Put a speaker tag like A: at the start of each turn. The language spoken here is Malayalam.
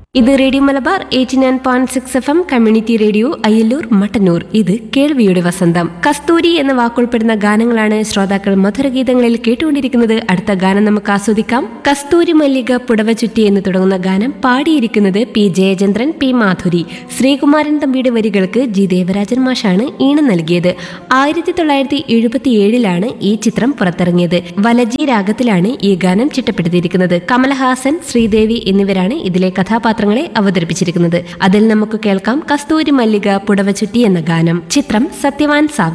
A: ഇത് radio Malabar eighty nine point six F M community radio Ayyallur Mattannur ഇത് കേൾവിയുടെ വസന്തം കസ്തൂരി എന്ന വാക്കുൾപ്പെടുന്ന ഗാനങ്ങളാണ് ശ്രോതാക്കൾ മധുരഗീതങ്ങളിൽ കേട്ടുകൊണ്ടിരിക്കുന്നത് അടുത്ത ഗാനം നമുക്ക് ആസ്വദിക്കാം കസ്തൂരി മല്ലിക പുടവ ചുറ്റി എന്ന് തുടങ്ങുന്ന ഗാനം പാടിയിരിക്കുന്നത് പി ജയചന്ദ്രൻ പി മാധുരി ശ്രീകുമാരൻ തമ്പിയുടെ വരികൾക്ക് ജി ദേവരാജൻ മാഷാണ് ഈണം നൽകിയത് ആയിരത്തി തൊള്ളായിരത്തി എഴുപത്തി ഏഴിലാണ് ഈ ചിത്രം പുറത്തിറങ്ങിയത് വലജി രാഗത്തിലാണ് ഈ ഗാനം ചിട്ടപ്പെടുത്തിയിരിക്കുന്നത് കമലഹാസൻ ശ്രീദേവി എന്നിവരാണ് ഇതിലെ കഥാപാത്രങ്ങളെ അവതരിപ്പിച്ചിരിക്കുന്നത് അതിൽ നമുക്ക് കേൾക്കാം കസ്തൂരി മല്ലിക പുടവ ചുറ്റി എന്ന ഗാനം ചിത്രം സത്യവാൻ സാവി